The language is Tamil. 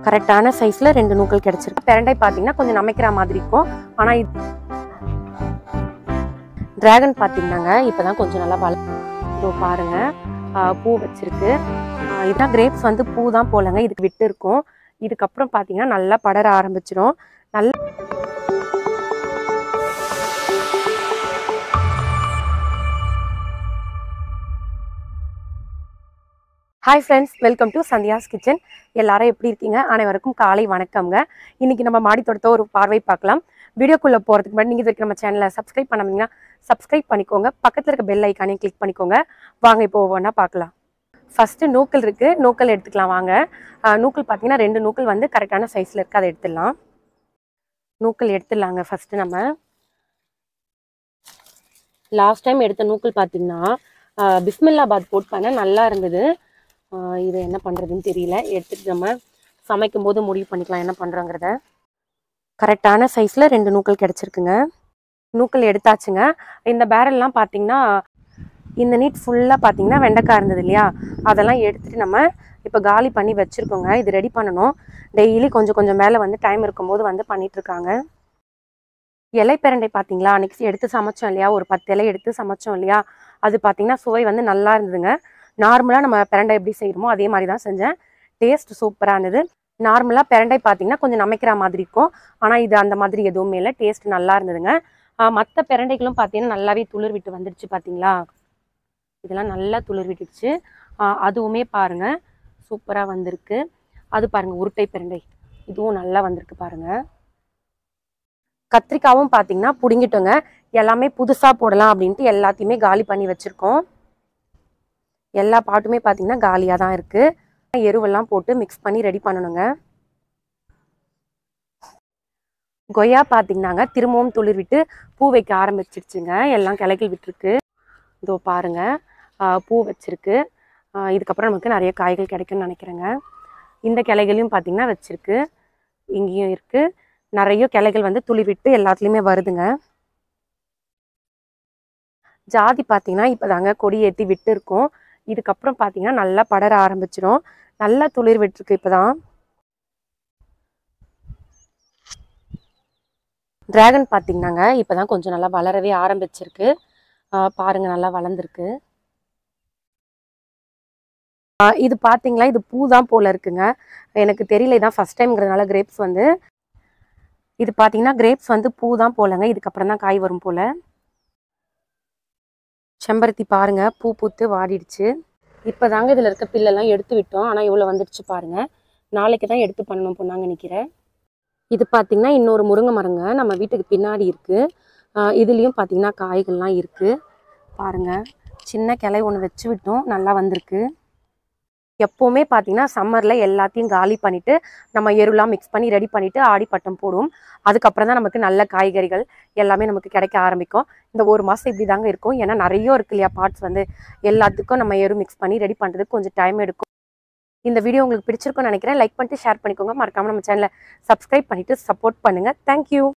கரெக்டான சைஸில் ரெண்டு நூக்கள் கிடச்சிருக்கு பிரண்டை பார்த்தீங்கன்னா கொஞ்சம் நமைக்கிற மாதிரி இருக்கும் ஆனால் இது டிராகன் பார்த்தீங்கன்னாங்க இப்போ தான் கொஞ்சம் நல்லா வள இதோ பாருங்க ஆஹ் பூ வச்சிருக்கு ஆஹ் இதுதான் கிரேப்ஸ் வந்து பூ தான் போலங்க இதுக்கு விட்டு இருக்கும் இதுக்கப்புறம் பார்த்தீங்கன்னா நல்லா படர ஆரம்பிச்சிடும் நல்ல hi friends welcome to Sandhya's kitchen எல்லாரும் எப்படி இருக்கீங்க அனைவருக்கும் காலை வணக்கம்ங்க இன்னைக்கு நம்ம மாடி தோட்டத்தை ஒரு பார்வை பார்க்கலாம் வீடியோக்குள்ளே போகிறதுக்கு முன்னாடி நீங்கள் இதுக்கு நம்ம சேனலை சப்ஸ்கிரைப் பண்ணாமீங்கன்னா சப்ஸ்கிரைப் பண்ணிக்கோங்க பக்கத்தில் இருக்க பெல் ஐக்கானையும் கிளிக் பண்ணிக்கோங்க வாங்க இப்போ ஒவ்வொன்றா பார்க்கலாம் ஃபஸ்ட்டு நூக்கல் இருக்குது நூக்கல் எடுத்துக்கலாம் வாங்க ஆஹ் நூக்கல் பார்த்தீங்கன்னா ரெண்டு நூக்கல் வந்து கரெக்டான சைஸில் இருக்குது அதை எடுத்துடலாம் நூக்கல் எடுத்துடலாங்க ஃபஸ்ட்டு நம்ம லாஸ்ட் டைம் எடுத்த நூக்கல் பார்த்தீங்கன்னா ஆஹ் பிஸ்மில்லாபாத் போட் பண்ண நல்லா இருந்தது ஆஹ் இது என்ன பண்ணுறதுன்னு தெரியல எடுத்துட்டு நம்ம சமைக்கும் போது முடிவு பண்ணிக்கலாம் என்ன பண்ணுறோங்கிறத கரெக்டான சைஸில் ரெண்டு நூக்கல் கிடச்சிருக்குங்க நூக்கல் எடுத்தாச்சுங்க இந்த பேரல்லாம் பார்த்தீங்கன்னா இந்த நீட் ஃபுல்லாக பார்த்தீங்கன்னா வெண்டைக்காய் இருந்தது இல்லையா அதெல்லாம் எடுத்துட்டு நம்ம இப்போ காலி பண்ணி வச்சுருக்கோங்க இது ரெடி பண்ணணும் டெய்லி கொஞ்சம் கொஞ்சம் மேலே வந்து டைம் இருக்கும்போது வந்து பண்ணிட்டு இருக்காங்க இலை பிரண்டை பார்த்தீங்களா அன்னைக்கு எடுத்து சமைச்சோம் இல்லையா ஒரு பத்து இலை எடுத்து சமைச்சோம் இல்லையா அது பார்த்தீங்கன்னா சுவை வந்து நல்லா இருந்ததுங்க நார்மலாக நம்ம பிரண்டை எப்படி செய்கிறோமோ அதே மாதிரி தான் செஞ்சேன் டேஸ்ட் சூப்பராக இருந்தது நார்மலாக பிரண்டை பார்த்தீங்கன்னா கொஞ்சம் நமைக்கிற மாதிரி இருக்கும் ஆனால் இது அந்த மாதிரி எதுவுமே இல்லை டேஸ்ட் நல்லா இருந்ததுங்க மற்ற பிரண்டைகளும் பார்த்தீங்கன்னா நல்லாவே துளிர் விட்டு வந்துடுச்சு பார்த்தீங்களா இதெல்லாம் நல்லா துளிர் விட்டுடுச்சு ஆஹ் அதுவுமே பாருங்க சூப்பராக வந்திருக்கு அது பாருங்க உருட்டை பிரண்டை இதுவும் நல்லா வந்திருக்கு பாருங்க கத்திரிக்காவும் பார்த்தீங்கன்னா பிடுங்கிட்டோங்க எல்லாமே புதுசாக போடலாம் அப்படின்ட்டு எல்லாத்தையுமே காலி பண்ணி வச்சுருக்கோம் எல்லா பாட்டுமே பார்த்தீங்கன்னா காலியாக தான் இருக்குது எருவெல்லாம் போட்டு மிக்ஸ் பண்ணி ரெடி பண்ணணுங்க கொய்யா பார்த்தீங்கன்னாங்க திரும்பவும் துளிர் விட்டு பூ வைக்க ஆரம்பிச்சிருச்சுங்க எல்லாம் கிளைகள் விட்டுருக்கு இதோ பாருங்க ஆஹ் பூ வச்சிருக்கு ஆஹ் இதுக்கப்புறம் நமக்கு நிறைய காய்கள் கிடைக்கும்னு நினைக்கிறேங்க இந்த கிளைகளையும் பார்த்தீங்கன்னா வச்சிருக்கு இங்கேயும் இருக்கு நிறைய கிளைகள் வந்து துளிர் விட்டு எல்லாத்துலேயுமே வருதுங்க ஜாதி பார்த்தீங்கன்னா இப்போ தாங்க கொடி ஏற்றி விட்டு இருக்கோம் இதுக்கப்புறம் பார்த்தீங்கன்னா நல்லா படர ஆரம்பிச்சிடும் நல்லா துளிர் விட்டுருக்கு இப்போதான் டிராகன் பார்த்தீங்கன்னாங்க இப்போதான் கொஞ்சம் நல்லா வளரவே ஆரம்பிச்சிருக்கு ஆஹ் பாருங்க நல்லா வளர்ந்துருக்கு ஆஹ் இது பார்த்தீங்களா இது பூ தான் போல இருக்குங்க எனக்கு தெரியல இதான் ஃபர்ஸ்ட் டைம்ங்கிறதுனால கிரேப்ஸ் வந்து இது பார்த்தீங்கன்னா கிரேப்ஸ் வந்து பூ தான் போலங்க இதுக்கப்புறம் தான் காய் வரும் போல செம்பருத்தி பாருங்க பூ பூத்து வாடிடுச்சு இப்போதாங்க இதில் இருக்க பில்லெல்லாம் எடுத்து விட்டோம் ஆனால் இவ்வளோ வந்துடுச்சு பாருங்க நாளைக்கு தான் எடுத்து பண்ணணும் பொண்ணாங்க நிற்கிறேன் இது பார்த்தீங்கன்னா இன்னொரு முருங்கை மரங்க நம்ம வீட்டுக்கு பின்னாடி இருக்கு ஆஹ் இதுலேயும் பார்த்தீங்கன்னா காய்கள்லாம் இருக்கு பாருங்க சின்ன கிளை ஒன்று வச்சு விட்டோம் நல்லா வந்திருக்கு எப்போவுமே பார்த்தீங்கன்னா சம்மரில் எல்லாத்தையும் காலி பண்ணிட்டு நம்ம எருலாம் மிக்ஸ் பண்ணி ரெடி பண்ணிட்டு ஆடி பட்டம் போடுவோம் அதுக்கப்புறம் தான் நமக்கு நல்ல காய்கறிகள் எல்லாமே நமக்கு கிடைக்க ஆரம்பிக்கும் இந்த ஒரு மாதம் இப்படி தாங்க இருக்கும் ஏன்னா நிறைய இருக்கு இல்லையா பார்ட்ஸ் வந்து எல்லாத்துக்கும் நம்ம எரு மிக்ஸ் பண்ணி ரெடி பண்ணுறதுக்கு கொஞ்சம் டைம் எடுக்கும் இந்த வீடியோ உங்களுக்கு பிடிச்சிருக்கும்னு நினைக்கிறேன் லைக் பண்ணிட்டு ஷேர் பண்ணிக்கோங்க மறக்காம நம்ம சேனலை சப்ஸ்கிரைப் பண்ணிட்டு சப்போர்ட் பண்ணுங்க தேங்க்யூ